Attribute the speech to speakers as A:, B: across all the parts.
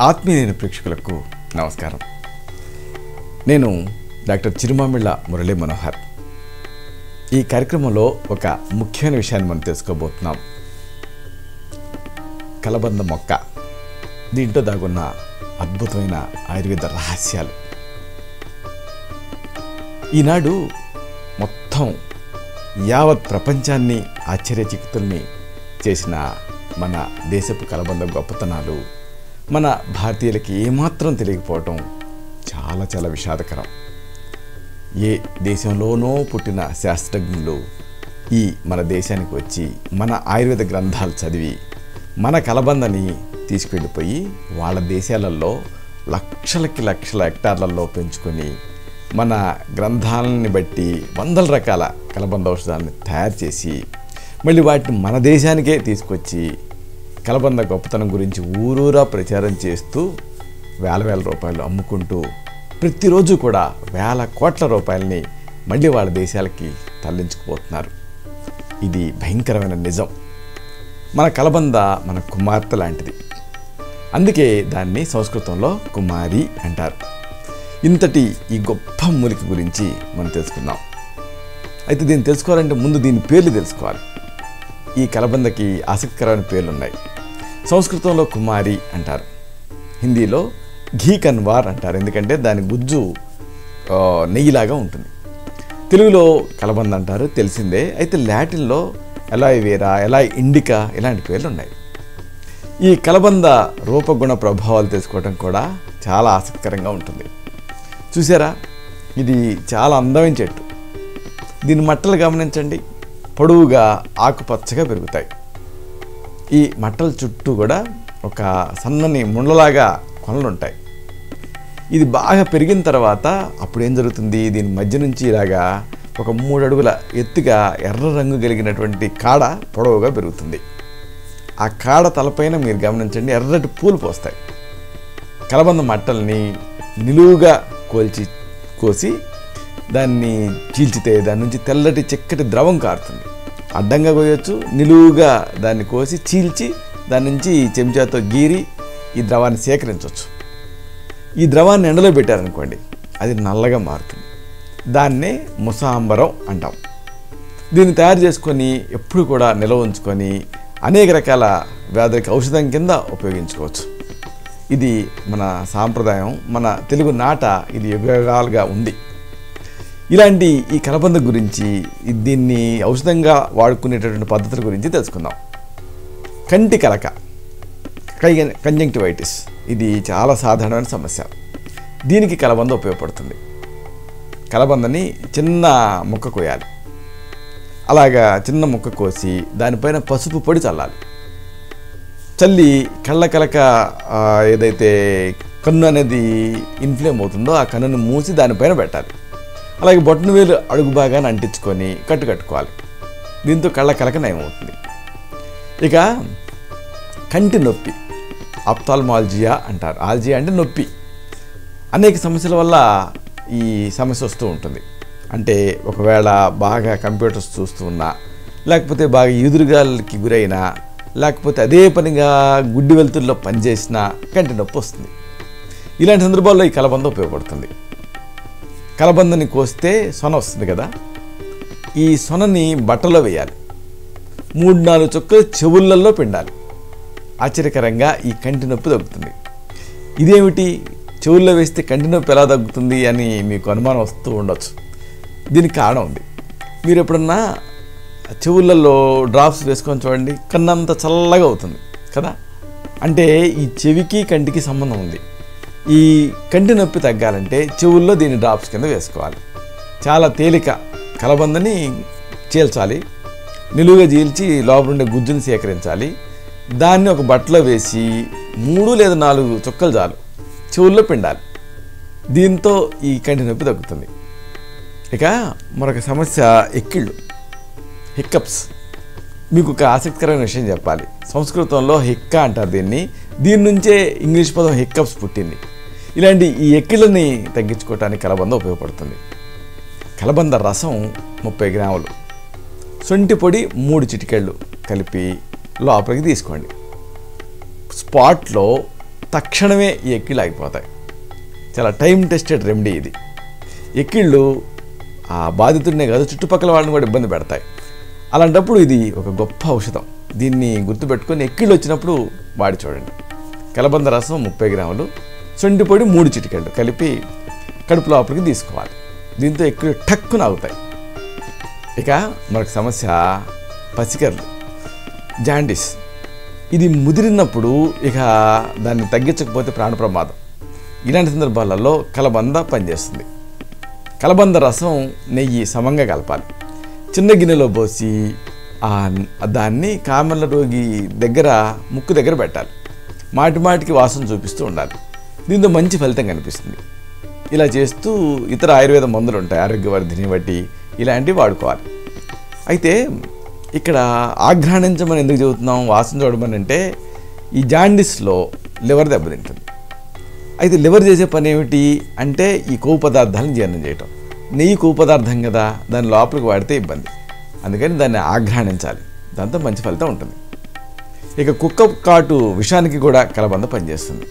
A: ఆత్మీయ ప్రేక్షకులకు నమస్కారం నేను డాక్టర్ చిరుమామిళ్ళ మురళీ మనోహర్ ఈ కార్యక్రమంలో ఒక ముఖ్యమైన విషయాన్ని మనం తెలుసుకోబోతున్నాం కలబంద మొక్క దీంట్లో దాగున్న అద్భుతమైన ఆయుర్వేద రహస్యాలు ఈనాడు మొత్తం యావత్ ప్రపంచాన్ని ఆశ్చర్యచిక్తుల్ని చేసిన మన దేశపు కలబంద గొప్పతనాలు మన భారతీయులకి ఏమాత్రం తెలియకపోవటం చాలా చాలా విషాదకరం ఏ దేశంలోనో పుట్టిన శాస్త్రజ్ఞులు ఈ మన దేశానికి వచ్చి మన ఆయుర్వేద గ్రంథాలు చదివి మన కలబందని తీసుకెళ్ళిపోయి వాళ్ళ దేశాలలో లక్షలకి లక్షల హెక్టార్లలో పెంచుకొని మన గ్రంథాలని బట్టి వందల రకాల కలబంద ఔషధాలను తయారు చేసి మళ్ళీ వాటిని మన దేశానికే తీసుకొచ్చి కలబంద గొప్పతనం గురించి ఊరూరా ప్రచారం చేస్తూ వేల వేల రూపాయలు అమ్ముకుంటూ ప్రతిరోజు కూడా వేల కోట్ల రూపాయలని మళ్ళీ వాళ్ళ దేశాలకి తరలించుకుపోతున్నారు ఇది భయంకరమైన నిజం మన కలబంద మన కుమార్తె లాంటిది అందుకే దాన్ని సంస్కృతంలో కుమారి అంటారు ఇంతటి ఈ గొప్ప మూలిక గురించి మనం తెలుసుకుందాం అయితే దీన్ని తెలుసుకోవాలంటే ముందు దీని పేర్లు తెలుసుకోవాలి ఈ కలబందకి ఆసక్తికరమైన పేర్లు ఉన్నాయి సంస్కృతంలో కుమారి అంటారు హిందీలో ఘీ కన్వార్ అంటారు ఎందుకంటే దాని గుజ్జు ఆ, నెయ్యిలాగా ఉంటుంది తెలుగులో కలబంద అంటారు తెలిసిందే అయితే లాటిన్లో ఎలాయ్ వేరా ఎలాయ్ ఇండికా ఇలాంటి పేర్లు ఉన్నాయి ఈ కలబంద రూపగుణ ప్రభావాలు తెలుసుకోవడం కూడా చాలా ఆసక్తికరంగా ఉంటుంది చూసారా ఇది చాలా అందమైన చెట్టు దీని మట్టలు గమనించండి పొడవుగా ఆకుపచ్చగా పెరుగుతాయి ఈ మట్టల చుట్టూ కూడా ఒక సన్నని ముండలాగా కొనలు ఉంటాయి ఇది బాగా పెరిగిన తర్వాత అప్పుడు ఏం జరుగుతుంది దీని మధ్య నుంచి ఇలాగా ఒక మూడు అడుగుల ఎత్తుగా ఎర్ర రంగు కలిగినటువంటి కాడ పొడవుగా పెరుగుతుంది ఆ కాడ తలపైన మీరు గమనించండి ఎర్రటి పూలు పోస్తాయి కలబంద మట్టల్ని నిలువుగా కోల్చి కోసి దాన్ని చీల్చితే దాని నుంచి తెల్లటి చిక్కటి ద్రవం కారుతుంది అడ్డంగా కోయొచ్చు నిలువుగా దాన్ని కోసి చీల్చి దాని నుంచి చెంచాతో గీరి ఈ ద్రవాన్ని సేకరించవచ్చు ఈ ద్రవాన్ని ఎండలో పెట్టారనుకోండి అది నల్లగా మారుతుంది దాన్నే ముసాంబరం అంటాం దీన్ని తయారు చేసుకొని ఎప్పుడు కూడా నిల్వ ఉంచుకొని అనేక రకాల వ్యాధులకి ఔషధం కింద ఉపయోగించుకోవచ్చు ఇది మన సాంప్రదాయం మన తెలుగు నాట ఇది యుగాలుగా ఉంది ఇలాంటి ఈ కలబంద గురించి ఈ దీన్ని ఔషధంగా వాడుకునేటటువంటి పద్ధతుల గురించి తెలుసుకుందాం కంటి కలక కై కంజంక్టివైటిస్ ఇది చాలా సాధారణమైన సమస్య దీనికి కలబంద ఉపయోగపడుతుంది కలబందని చిన్న ముక్క కోయాలి అలాగా చిన్న ముక్క కోసి దానిపైన పసుపు పొడి చల్లాలి చల్లి కళ్ళ కలక ఆ, ఏదైతే కన్ను అనేది ఇన్ఫ్లేమ్ అవుతుందో ఆ కన్నును మూసి దానిపైన పెట్టాలి అలాగే బొట్టన వేలు అడుగు భాగాన్ని అంటించుకొని కట్టు కట్టుకోవాలి దీంతో కళ్ళ కలక నయమవుతుంది ఇక కంటి నొప్పి అప్తాల్మాలజియా అంటారు ఆల్జియా అంటే నొప్పి అనేక సమస్యల వల్ల ఈ సమస్య వస్తూ ఉంటుంది అంటే ఒకవేళ బాగా కంప్యూటర్స్ చూస్తూ ఉన్నా లేకపోతే బాగా ఎదురుగాలకి గురైనా లేకపోతే అదే పనిగా గుడ్డి వెలుతుల్లో పనిచేసిన కంటి నొప్పి వస్తుంది ఇలాంటి సందర్భాల్లో ఈ కలబంద ఉపయోగపడుతుంది కలబందని కోస్తే సొన వస్తుంది కదా ఈ సొనని బట్టలో వేయాలి మూడు నాలుగు చుక్కలు చెవుళ్ళల్లో పిండాలి ఆశ్చర్యకరంగా ఈ కంటి నొప్పి తగ్గుతుంది ఇదేమిటి చెవుల్లో వేస్తే కంటి నొప్పి ఎలా తగ్గుతుంది అని మీకు అనుమానం వస్తూ ఉండొచ్చు దీనికి కారణం ఉంది మీరు ఎప్పుడన్నా చెవులలో డ్రాప్స్ వేసుకొని చూడండి కన్నంత చల్లగా అవుతుంది కదా అంటే ఈ చెవికి కంటికి సంబంధం ఉంది ఈ కంటి నొప్పి తగ్గాలంటే చెవుల్లో దీని డ్రాప్స్ కింద వేసుకోవాలి చాలా తేలిక కలబందని చీల్చాలి నిలువుగా చీల్చి లోపల ఉండే గుజ్జుని సేకరించాలి దాన్ని ఒక బట్టలో వేసి మూడు లేదా నాలుగు చుక్కలు చాలు చెవుల్లో పిండాలి దీంతో ఈ కంటి నొప్పి తగ్గుతుంది ఇక మరొక సమస్య ఎక్కిళ్ళు హిక్కప్స్ మీకు ఒక ఆసక్తికరమైన విషయం చెప్పాలి సంస్కృతంలో హిక్క అంటారు దీన్ని దీని నుంచే ఇంగ్లీష్ పదం హిక్కప్స్ పుట్టింది ఇలాంటి ఈ ఎక్కిళ్ళని తగ్గించుకోవడానికి కలబంద ఉపయోగపడుతుంది కలబంద రసం ముప్పై గ్రాములు సొంటి పొడి మూడు చిటికెళ్ళు కలిపి లోపలికి తీసుకోండి స్పాట్లో తక్షణమే ఈ ఎక్కిళ్ళు ఆగిపోతాయి చాలా టైం టెస్టెడ్ రెమెడీ ఇది ఎక్కిళ్ళు ఆ బాధితుడినే కాదు చుట్టుపక్కల వాళ్ళని కూడా ఇబ్బంది పెడతాయి అలాంటప్పుడు ఇది ఒక గొప్ప ఔషధం దీన్ని గుర్తుపెట్టుకొని ఎక్కిళ్ళు వచ్చినప్పుడు వాడి చూడండి కలబంద రసం ముప్పై గ్రాములు సొంటి పొడి మూడు చిటికెళ్ళు కలిపి కడుపు లోపలికి తీసుకోవాలి దీంతో ఎక్కిళ్ళు టక్కున ఆగుతాయి ఇక మరొక సమస్య పసికర్లు జాండిస్ ఇది ముదిరినప్పుడు ఇక దాన్ని తగ్గించకపోతే ప్రాణ ప్రమాదం ఇలాంటి సందర్భాలలో కలబంద పనిచేస్తుంది కలబంద రసం నెయ్యి సమంగా కలపాలి చిన్న గిన్నెలో పోసి ఆ దాన్ని కామెర్ల రోగి దగ్గర ముక్కు దగ్గర పెట్టాలి మాటి మాటికి వాసన చూపిస్తూ ఉండాలి దీంతో మంచి ఫలితం కనిపిస్తుంది ఇలా చేస్తూ ఇతర ఆయుర్వేద మందులు ఉంటాయి ఆరోగ్యవర్ధిని బట్టి ఇలాంటివి వాడుకోవాలి అయితే ఇక్కడ ఆఘ్రాణించమని ఎందుకు చెబుతున్నాం వాసన చూడమని అంటే ఈ జాండిస్లో లివర్ దెబ్బతింటుంది అయితే లివర్ చేసే పని ఏమిటి అంటే ఈ కొవ్వు పదార్థాలను జీర్ణం చేయటం నెయ్యి కొవ్వు పదార్థం కదా దాని లోపలికి వాడితే ఇబ్బంది అందుకని దాన్ని ఆఘ్రాణించాలి దాంతో మంచి ఫలితం ఉంటుంది ఇక కుక్క కాటు విషానికి కూడా కలబంద పనిచేస్తుంది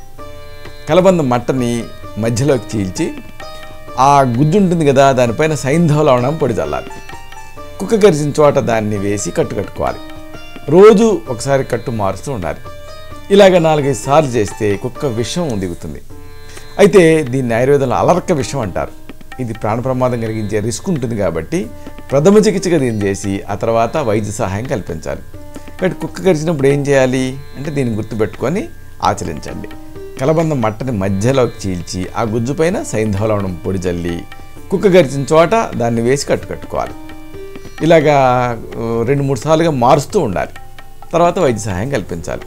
A: కలబంద మట్టని మధ్యలోకి చీల్చి ఆ గుజ్జు ఉంటుంది కదా దానిపైన సైంధవ లవణం పొడి చల్లాలి కుక్క కరిచిన చోట దాన్ని వేసి కట్టు కట్టుకోవాలి రోజు ఒకసారి కట్టు మారుస్తూ ఉండాలి ఇలాగ నాలుగైదు సార్లు చేస్తే కుక్క విషం దిగుతుంది అయితే దీన్ని ఆయుర్వేదంలో అలర్క విషం అంటారు ఇది ప్రాణ ప్రమాదం కలిగించే రిస్క్ ఉంటుంది కాబట్టి ప్రథమ చికిత్సగా దీన్ని చేసి ఆ తర్వాత వైద్య సహాయం కల్పించాలి బట్ కుక్క కరిచినప్పుడు ఏం చేయాలి అంటే దీన్ని గుర్తుపెట్టుకొని ఆచరించండి కలబంద మట్టని మధ్యలోకి చీల్చి ఆ గుజ్జు పైన సైంధవలవణం పొడి జల్లి కుక్క గరిచిన చోట దాన్ని వేసి కట్టు కట్టుకోవాలి ఇలాగా ఆ, రెండు మూడు సార్లుగా మారుస్తూ ఉండాలి తర్వాత వైద్య సహాయం కల్పించాలి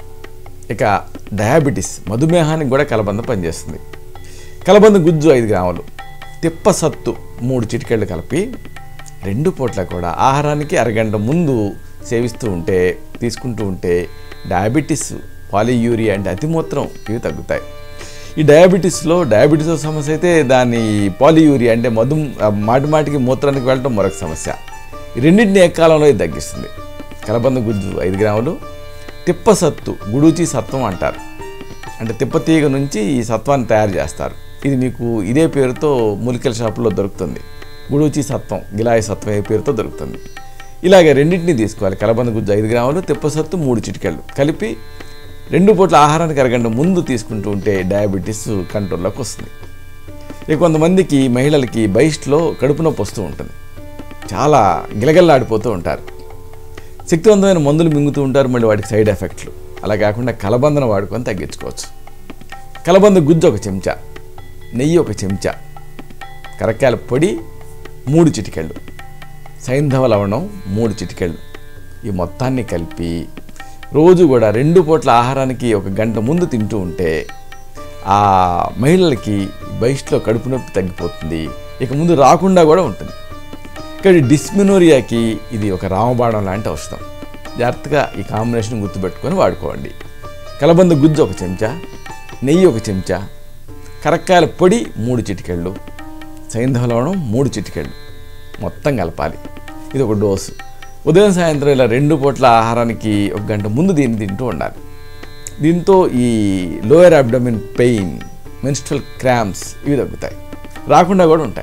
A: ఇక డయాబెటీస్ మధుమేహానికి కూడా కలబంద పనిచేస్తుంది కలబంద గుజ్జు ఐదు గ్రాములు తిప్ప సత్తు మూడు చిటికెళ్ళు కలిపి రెండు పూట్ల కూడా ఆహారానికి అరగంట ముందు సేవిస్తూ ఉంటే తీసుకుంటూ ఉంటే డయాబెటీస్ పాలియూరియా అంటే అతిమూత్రం ఇవి తగ్గుతాయి ఈ డయాబెటీస్లో డయాబెటీస్ సమస్య అయితే దాని పాలియూరియా అంటే మధు మాటి మాటికి మూత్రానికి వెళ్ళడం మరొక సమస్య ఈ రెండింటిని ఏకాలంలో ఇది తగ్గిస్తుంది కలబంద గుజ్జు ఐదు గ్రాములు తిప్పసత్తు గుడూచి సత్వం అంటారు అంటే తిప్పతీగ నుంచి ఈ సత్వాన్ని తయారు చేస్తారు ఇది మీకు ఇదే పేరుతో మూలికల షాపులో దొరుకుతుంది గుడూచి సత్వం గిలాయి సత్వం ఏ పేరుతో దొరుకుతుంది ఇలాగే రెండింటిని తీసుకోవాలి కలబంద గుజ్జు ఐదు గ్రాములు తిప్పసత్తు మూడు చిటికెళ్ళు కలిపి రెండు పూట్ల ఆహారానికి అరగంట ముందు తీసుకుంటూ ఉంటే డయాబెటీస్ కంట్రోల్లోకి వస్తుంది ఇక కొంతమందికి మహిళలకి బైస్ట్లో కడుపు నొప్పి వస్తూ ఉంటుంది చాలా గిలగల్లాడిపోతూ ఉంటారు శక్తివంతమైన మందులు మింగుతూ ఉంటారు మళ్ళీ వాటికి సైడ్ ఎఫెక్ట్లు అలా కాకుండా కలబందను వాడుకొని తగ్గించుకోవచ్చు కలబంద గుజ్జు ఒక చెంచా నెయ్యి ఒక చెంచా కరక్కాయల పొడి మూడు చిటికెళ్ళు సైంధవ లవణం మూడు చిటికెళ్ళు ఈ మొత్తాన్ని కలిపి రోజు కూడా రెండు పూట్ల ఆహారానికి ఒక గంట ముందు తింటూ ఉంటే ఆ మహిళలకి బయస్ట్లో కడుపు నొప్పి తగ్గిపోతుంది ఇక ముందు రాకుండా కూడా ఉంటుంది ఇక్కడ డిస్మినోరియాకి ఇది ఒక రామబాణం లాంటి ఔషధం జాగ్రత్తగా ఈ కాంబినేషన్ గుర్తుపెట్టుకొని వాడుకోండి కలబంద గుజ్జు ఒక చెంచా నెయ్యి ఒక చెంచా కరక్కాయల పొడి మూడు చిటికెళ్ళు సైంధవ లవణం మూడు చిటికెళ్ళు మొత్తం కలపాలి ఇది ఒక డోసు ఉదయం సాయంత్రం ఇలా రెండు పూట్ల ఆహారానికి ఒక గంట ముందు దీన్ని తింటూ ఉండాలి దీంతో ఈ lower abdomen pain menstrual cramps ఇవి తగ్గుతాయి రాకుండా కూడా ఉంటాయి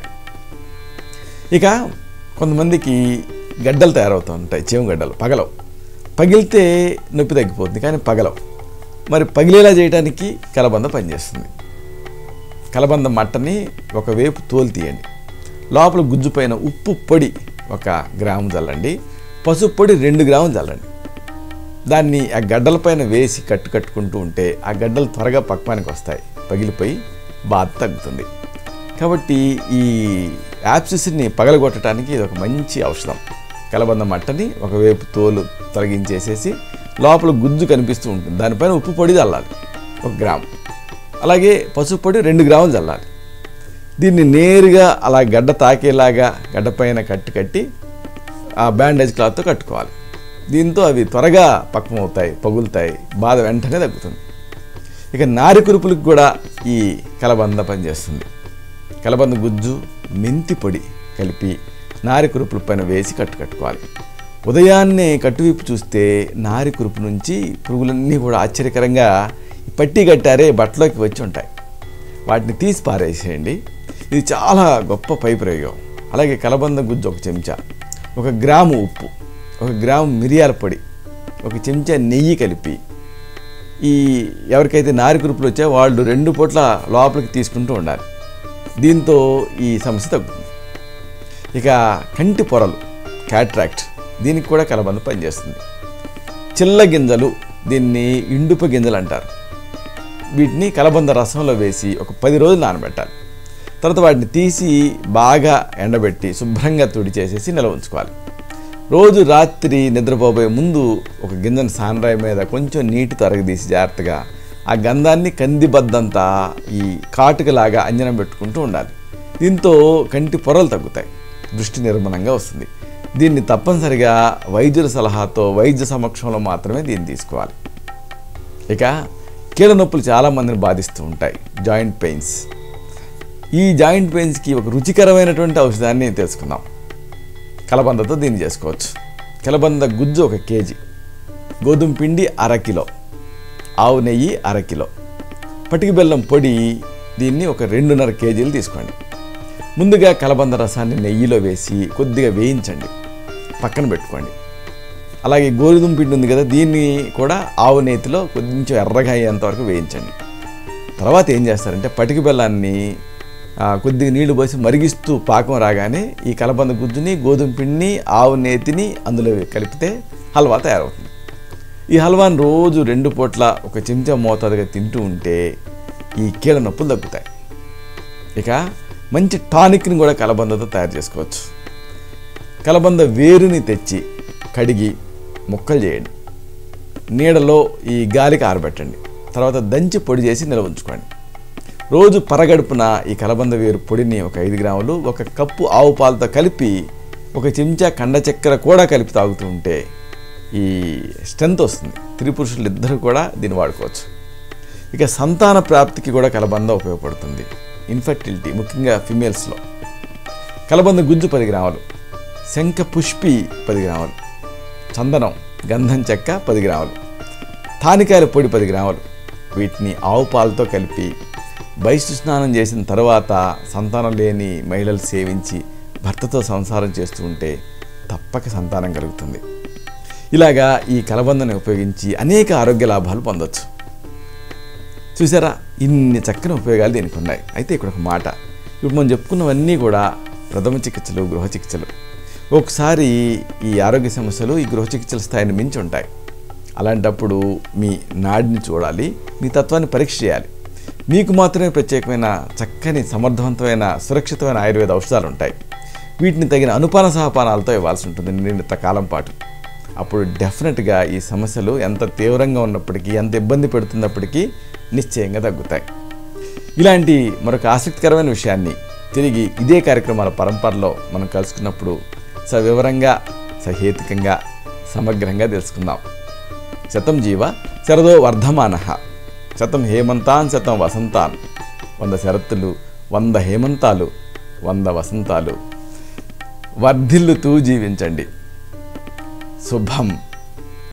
A: ఇక కొంతమందికి గడ్డలు తయారవుతూ ఉంటాయి చెవు గడ్డలు పగలవు పగిలితే నొప్పి తగ్గిపోతుంది కానీ పగలవు మరి పగిలేలా చేయడానికి కలబంద పనిచేస్తుంది కలబంద మట్టని ఒక వేపు తోలు తీయండి లోపల గుజ్జు పైన ఉప్పు పొడి ఒక గ్రాము చల్లండి పసుపు పొడి రెండు గ్రాములు చల్లండి దాన్ని ఆ గడ్డల పైన వేసి కట్టు కట్టుకుంటూ ఉంటే ఆ గడ్డలు త్వరగా పక్వానికి వస్తాయి పగిలిపోయి బాధ తగ్గుతుంది కాబట్టి ఈ యాప్సిస్ని పగలగొట్టడానికి ఇది ఒక మంచి ఔషధం కలబంద మట్టని ఒకవైపు తోలు తొలగించేసేసి లోపల గుజ్జు కనిపిస్తూ ఉంటుంది దానిపైన ఉప్పు పొడి చల్లాలి ఒక గ్రామ్ అలాగే పసుపు పొడి రెండు గ్రాములు చల్లాలి దీన్ని నేరుగా అలా గడ్డ తాకేలాగా గడ్డ పైన కట్టి కట్టి ఆ బ్యాండేజ్ క్లాత్తో కట్టుకోవాలి దీంతో అవి త్వరగా పక్వం అవుతాయి పగులుతాయి బాధ వెంటనే తగ్గుతుంది ఇక నారి కురుపులకు కూడా ఈ కలబంద పనిచేస్తుంది కలబంద గుజ్జు మెంతి పొడి కలిపి నారి కురుపుల పైన వేసి కట్టు కట్టుకోవాలి ఉదయాన్నే కట్టువిప్పు చూస్తే నారి కురుపు నుంచి పురుగులన్నీ కూడా ఆశ్చర్యకరంగా పట్టి కట్టారే బట్టలోకి వచ్చి ఉంటాయి వాటిని తీసి పారేసేయండి ఇది చాలా గొప్ప పై ప్రయోగం అలాగే కలబంద గుజ్జు ఒక చెంచా ఒక గ్రాము ఉప్పు ఒక గ్రాము మిరియాల పొడి ఒక చెంచా నెయ్యి కలిపి ఈ ఎవరికైతే నారి కురుపులు వచ్చాయో వాళ్ళు రెండు పూట్ల లోపలికి తీసుకుంటూ ఉండాలి దీంతో ఈ సమస్య తగ్గుతుంది ఇక కంటి పొరలు క్యాట్రాక్ట్ దీనికి కూడా కలబంద పనిచేస్తుంది చిల్ల గింజలు దీన్ని ఇండుప గింజలు అంటారు వీటిని కలబంద రసంలో వేసి ఒక పది రోజులు నానబెట్టాలి తర్వాత వాటిని తీసి బాగా ఎండబెట్టి శుభ్రంగా తుడి చేసేసి నిల్వ ఉంచుకోవాలి రోజు రాత్రి నిద్రపోబోయే ముందు ఒక గింజను సానరాయి మీద కొంచెం నీటి తరగదీసి జాగ్రత్తగా ఆ గంధాన్ని కందిబద్దంతా ఈ కాటుకలాగా అంజనం పెట్టుకుంటూ ఉండాలి దీంతో కంటి పొరలు తగ్గుతాయి దృష్టి నిర్మలంగా వస్తుంది దీన్ని తప్పనిసరిగా వైద్యుల సలహాతో వైద్య సమక్షంలో మాత్రమే దీన్ని తీసుకోవాలి ఇక కీళ్ళ నొప్పులు చాలామందిని బాధిస్తూ ఉంటాయి జాయింట్ పెయిన్స్ ఈ జాయింట్ పెయిన్స్కి ఒక రుచికరమైనటువంటి ఔషధాన్ని తెలుసుకుందాం కలబందతో దీన్ని చేసుకోవచ్చు కలబంద గుజ్జు ఒక కేజీ గోధుమ పిండి అర కిలో ఆవు నెయ్యి అర కిలో పటికి బెల్లం పొడి దీన్ని ఒక రెండున్నర కేజీలు తీసుకోండి ముందుగా కలబంద రసాన్ని నెయ్యిలో వేసి కొద్దిగా వేయించండి పక్కన పెట్టుకోండి అలాగే గోధుమ పిండి ఉంది కదా దీన్ని కూడా ఆవు నేతిలో కొంచెం ఎర్రగా అయ్యేంత వరకు వేయించండి తర్వాత ఏం చేస్తారంటే పటికి బెల్లాన్ని ఆ, కొద్దిగా నీళ్లు పోసి మరిగిస్తూ పాకం రాగానే ఈ కలబంద గుజ్జుని గోధుమ పిండిని ఆవు నేతిని అందులో కలిపితే హల్వా తయారవుతుంది ఈ హల్వాని రోజు రెండు పూట్ల ఒక చెంచా మోతాదుగా తింటూ ఉంటే ఈ కీళ్ళ నొప్పులు తగ్గుతాయి ఇక మంచి టానిక్ని కూడా కలబందతో తయారు చేసుకోవచ్చు కలబంద వేరుని తెచ్చి కడిగి ముక్కలు చేయండి నీడలో ఈ గాలికి ఆరబెట్టండి తర్వాత దంచి పొడి చేసి నిల్వ ఉంచుకోండి రోజు పరగడుపున ఈ కలబంద వేరు పొడిని ఒక ఐదు గ్రాములు ఒక కప్పు ఆవు పాలతో కలిపి ఒక చెంచా కండ చక్కెర కూడా కలిపి తాగుతూ ఉంటే ఈ స్ట్రెంత్ వస్తుంది స్త్రీ పురుషులు ఇద్దరు కూడా దీన్ని వాడుకోవచ్చు ఇక సంతాన ప్రాప్తికి కూడా కలబంద ఉపయోగపడుతుంది ఇన్ఫర్టిలిటీ ముఖ్యంగా ఫిమేల్స్లో కలబంద గుజ్జు పది గ్రాములు శంఖ పుష్పి పది గ్రాములు చందనం గంధం చెక్క పది గ్రాములు తానికాయల పొడి పది గ్రాములు వీటిని ఆవు పాలతో కలిపి బహిష్టు స్నానం చేసిన తర్వాత సంతానం లేని మహిళలు సేవించి భర్తతో సంసారం చేస్తూ ఉంటే తప్పక సంతానం కలుగుతుంది ఇలాగా ఈ కలబందని ఉపయోగించి అనేక ఆరోగ్య లాభాలు పొందొచ్చు చూసారా ఇన్ని చక్కని ఉపయోగాలు దీనికి ఉన్నాయి అయితే ఇక్కడ ఒక మాట ఇప్పుడు మనం చెప్పుకున్నవన్నీ కూడా ప్రథమ చికిత్సలు గృహ చికిత్సలు ఒకసారి ఈ ఆరోగ్య సమస్యలు ఈ గృహ చికిత్సల స్థాయిని మించి ఉంటాయి అలాంటప్పుడు మీ నాడిని చూడాలి మీ తత్వాన్ని పరీక్ష చేయాలి మీకు మాత్రమే ప్రత్యేకమైన చక్కని సమర్థవంతమైన సురక్షితమైన ఆయుర్వేద ఔషధాలు ఉంటాయి వీటిని తగిన అనుపాన సహపానాలతో ఇవ్వాల్సి ఉంటుంది నిర్ణీత కాలం పాటు అప్పుడు డెఫినెట్గా ఈ సమస్యలు ఎంత తీవ్రంగా ఉన్నప్పటికీ ఎంత ఇబ్బంది పెడుతున్నప్పటికీ నిశ్చయంగా తగ్గుతాయి ఇలాంటి మరొక ఆసక్తికరమైన విషయాన్ని తిరిగి ఇదే కార్యక్రమాల పరంపరలో మనం కలుసుకున్నప్పుడు సవివరంగా సహేతుకంగా సమగ్రంగా తెలుసుకుందాం శతం జీవ శరదో వర్ధమాన శతం హేమంతాన్ శతం వసంతాన్ వంద శరత్తులు వంద హేమంతాలు వంద వసంతాలు వర్ధిల్లుతూ జీవించండి శుభం